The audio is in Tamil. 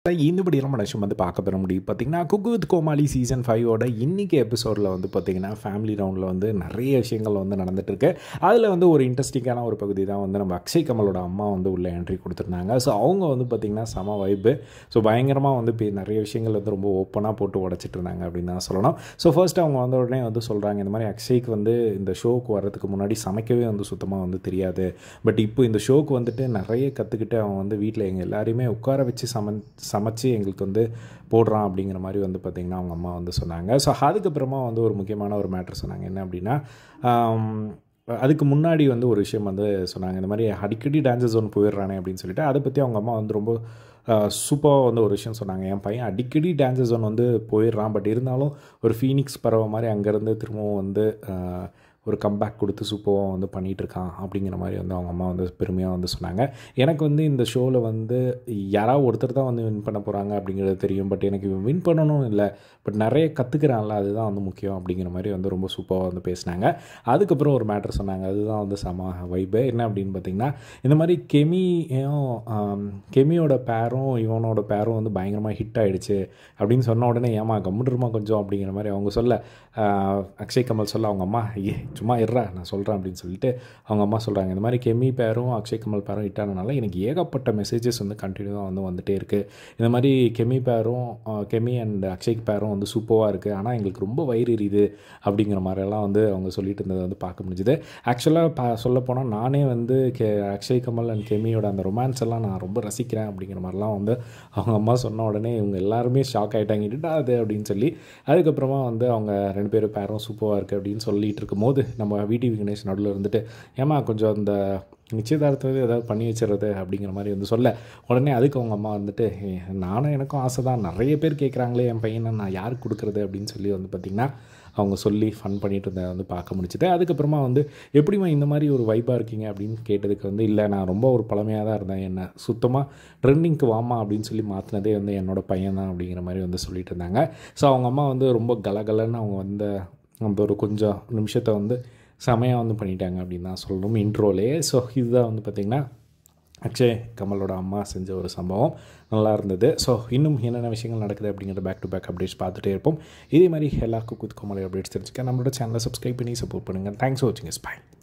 இந்த படியெல்லாம் மனுஷன் வந்து பார்க்க பெற முடியும் பார்த்தீங்கன்னா குக்கு வித் கோமாளி சீசன் ஃபைவோட இன்றைக்கி எபிசோடில் வந்து பார்த்திங்கன்னா ஃபேமிலி ரவுண்டில் வந்து நிறைய விஷயங்கள் வந்து நடந்துட்டு இருக்கு அதில் வந்து ஒரு இன்ட்ரெஸ்டிங்கான ஒரு பகுதி தான் வந்து நம்ம அக்ஷய் கமலோட அம்மா வந்து உள்ள என்ட்ரி கொடுத்துருந்தாங்க ஸோ அவங்க வந்து பார்த்திங்கன்னா செம வைப்பு ஸோ பயங்கரமாக வந்து இப்போ நிறைய விஷயங்கள் வந்து ரொம்ப ஓப்பனாக போட்டு உடச்சிட்டு இருந்தாங்க அப்படின்னு தான் சொல்லணும் ஸோ ஃபர்ஸ்ட் அவங்க வந்த உடனே வந்து சொல்கிறாங்க இந்த மாதிரி அக்ஷய்க்கு வந்து இந்த ஷோக்கு வர்றதுக்கு முன்னாடி சமைக்கவே வந்து சுத்தமாக வந்து தெரியாது பட் இப்போ இந்த ஷோக்கு வந்துட்டு நிறைய கற்றுக்கிட்டு அவன் வந்து வீட்டில் எங்கள் எல்லாரையுமே உட்கார வச்சு சம சமைச்சு எங்களுக்கு வந்து போடுறான் அப்படிங்கிற மாதிரி வந்து பார்த்திங்கன்னா அவங்க அம்மா வந்து சொன்னாங்க ஸோ அதுக்கப்புறமா வந்து ஒரு முக்கியமான ஒரு மேட்ரு சொன்னாங்க என்ன அப்படின்னா ஆம், அதுக்கு முன்னாடி வந்து ஒரு விஷயம் வந்து சொன்னாங்க இந்த மாதிரி அடிக்கடி டான்ஸஸ் ஒன்று போயிடுறானே அப்படின்னு சொல்லிட்டு அதை பற்றி அவங்க அம்மா வந்து ரொம்ப சூப்பராக வந்து ஒரு விஷயம் சொன்னாங்க என் பையன் அடிக்கடி டான்ஸஸ் ஒன் வந்து போயிடுறான் பட் இருந்தாலும் ஒரு ஃபீனிக்ஸ் பறவை மாதிரி அங்கேருந்து திரும்பவும் வந்து ஆஹ், ஒரு கம்பேக் கொடுத்து சூப்பராக வந்து பண்ணிகிட்டு இருக்கான் அப்படிங்கிற மாதிரி வந்து அவங்க அம்மா வந்து பெருமையாக வந்து சொன்னாங்க எனக்கு வந்து இந்த ஷோவில் வந்து யாராவது ஒருத்தர் தான் வந்து வின் பண்ண போகிறாங்க அப்படிங்கிறது தெரியும் பட் எனக்கு வின் பண்ணணும் இல்லை பட் நிறைய கற்றுக்கிறான்ல அதுதான் வந்து முக்கியம் அப்படிங்கிற மாதிரி வந்து ரொம்ப சூப்பராக வந்து பேசினாங்க அதுக்கப்புறம் ஒரு மேட்ரு சொன்னாங்க அதுதான் வந்து சம வைபு என்ன அப்படின்னு பார்த்தீங்கன்னா இந்த மாதிரி கெமியும் ஆம், கெமியோட பேரும் இவனோட பேரும் வந்து பயங்கரமாக ஹிட் ஆயிடுச்சு அப்படின்னு சொன்ன உடனே ஏமா கம்முடுமா கொஞ்சம் அப்படிங்கிற மாதிரி அவங்க சொல்ல ஆஹ், அக்ஷய் கமல் சொல்ல அவங்க அம்மா ஏ சும்மா இருறா நான் சொல்கிறேன் அப்படின்னு சொல்லிட்டு அவங்க அம்மா சொல்கிறாங்க இந்த மாதிரி கெமி பேரும் அக்ஷய் கமல் பேரும் ஹிட் ஆனனால எனக்கு ஏகப்பட்ட மெசேஜஸ் வந்து கண்டினியூவாக வந்து வந்துட்டே இருக்குது இந்த மாதிரி கெமி பேரும் ஆஹ், கெமி அண்ட் அக்ஷய் பேரும் வந்து சூப்பராக இருக்குது ஆனால் எங்களுக்கு ரொம்ப வயிறு எரியுது அப்படிங்கிற மாதிரியெல்லாம் வந்து அவங்க சொல்லிட்டு இருந்ததை வந்து பார்க்க முடிஞ்சுது ஆக்சுவலாக பா சொல்லப்போனால் நானே வந்து கே அக்ஷய் கமல் அண்ட் கெமியோட அந்த ரொமான்ஸ் எல்லாம் நான் ரொம்ப ரசிக்கிறேன் அப்படிங்கிற மாதிரிலாம் வந்து அவங்க அம்மா சொன்ன உடனே இவங்க எல்லாருமே ஷாக் ஆகிட்டாங்க இதுடா அது அப்படின்னு சொல்லி அதுக்கப்புறமா வந்து அவங்க ரெண்டு பேரும் பேரும் சூப்பராக இருக்குது அப்படின்னு சொல்லிட்டு இருக்கும்போது நம்ம விடிவி கணேஷ் நடுவில் இருந்துட்டு ஏமா கொஞ்சம் அந்த நிச்சயதார்த்தத்தை ஏதாவது பண்ணி வச்சிடுறது அப்படிங்கிற மாதிரி வந்து சொல்ல உடனே அதுக்கு அவங்க அம்மா வந்துட்டு "ஏ, நானும் எனக்கும் ஆசை தான் நிறைய பேர் கேட்குறாங்களே என் பையனை நான் யாருக்கு கொடுக்குறது அப்படின்னு சொல்லி வந்து பார்த்திங்கன்னா அவங்க சொல்லி ஃபன் பண்ணிட்டு இருந்ததை வந்து பார்க்க முடிச்சுது அதுக்கப்புறமா வந்து எப்படிம்மா இந்த மாதிரி ஒரு வைப்பாக இருக்கீங்க அப்படின்னு கேட்டதுக்கு வந்து இல்லை நான் ரொம்ப ஒரு பழமையாக தான் இருந்தேன் என்ன சுத்தமாக ட்ரெண்டிங்க்கு வாமா அப்படின்னு சொல்லி மாற்றினதே வந்து என்னோட பையன் தான் அப்படிங்கிற மாதிரி வந்து சொல்லிட்டு இருந்தாங்க ஸோ அவங்க அம்மா வந்து ரொம்ப கலகலன்னு அவங்க வந்து அந்த ஒரு கொஞ்சம் நிமிஷத்தை வந்து செமையாக வந்து பண்ணிட்டாங்க அப்படின்னு தான் சொல்லணும் இன்ட்ரோலே ஸோ இதுதான் வந்து பார்த்திங்கன்னா அக்ஷய் கமலோட அம்மா செஞ்ச ஒரு சம்பவம் நல்லா இருந்தது ஸோ இன்னும் என்னென்ன விஷயங்கள் நடக்குது அப்படிங்கிற பேக் டு பேக் அப்டேட்ஸ் பார்த்துட்டே இருப்போம் இதே மாதிரி எல்லா குக்கு கமலை அப்டேட்ஸ் தெரிஞ்சுக்க நம்மளோட சேனலை சப்ஸ்கிரைப் பண்ணி சப்போர்ட் பண்ணுங்கள் தேங்க்ஸ் ஃபார் வாட்சிங் இஸ் பை